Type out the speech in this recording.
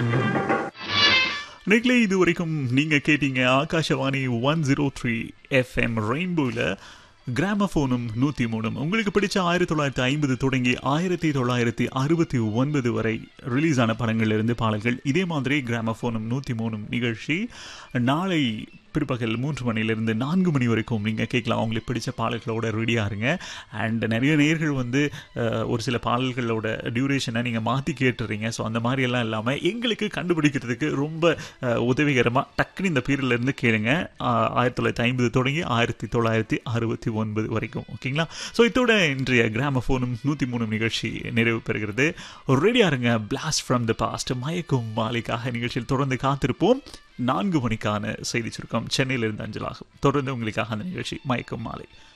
நேர்களே இது வரைக்கும் நீங்க கேட்டீங்க Akashvani one zero three FM ரெயின்போவில் கிராமபோனும் நூற்றி மூணும் உங்களுக்கு பிடிச்ச ஆயிரத்தி தொள்ளாயிரத்தி ஐம்பது தொடங்கி ஆயிரத்தி தொள்ளாயிரத்தி அறுபத்தி ஒன்பது வரை ரிலீஸ் ஆன படங்கள்ல இருந்து பாடல்கள் இதே மாதிரி கிராமபோனும் நூற்றி மூணும் நிகழ்ச்சி நாளை பிற்பகல் மூன்று மணிலிருந்து நான்கு மணி வரைக்கும் நீங்கள் கேட்கலாம் அவங்களுக்கு பிடிச்ச பாடல்களோட ரெடியாக இருங்க அண்ட் நிறைய நேர்கள் வந்து அஹ், ஒரு சில பாடல்களோட டியூரேஷனை நீங்கள் மாற்றி கேட்டுறீங்க ஸோ அந்த மாதிரியெல்லாம் இல்லாமல் எங்களுக்கு கண்டுபிடிக்கிறதுக்கு ரொம்ப அஹ், உதவிகரமாக டக்குன்னு இந்த பீரியட்ல இருந்து கேளுங்க அஹ், ஆயிரத்தி தொள்ளாயிரத்தி ஐம்பது தொடங்கி ஆயிரத்தி தொள்ளாயிரத்தி அறுபத்தி ஒன்பது வரைக்கும் ஓகேங்களா ஸோ இதோட இன்றைய கிராமஃபோனும் நூற்றி மூணு நிகழ்ச்சி நிறைவு பெறுகிறது ரெடியாக இருங்க பிளாஸ்ட் ஃப்ரம் த பாஸ்ட் மயக்கும் மாலைக்காக நிகழ்ச்சியில் தொடர்ந்து காத்திருப்போம் நான்கு மணிக்கான செய்தி சுருக்கம் சென்னையிலிருந்து அஞ்சலாகும் தொடர்ந்து உங்களுக்காக அந்த நிகழ்ச்சி மயக்கும் மாலை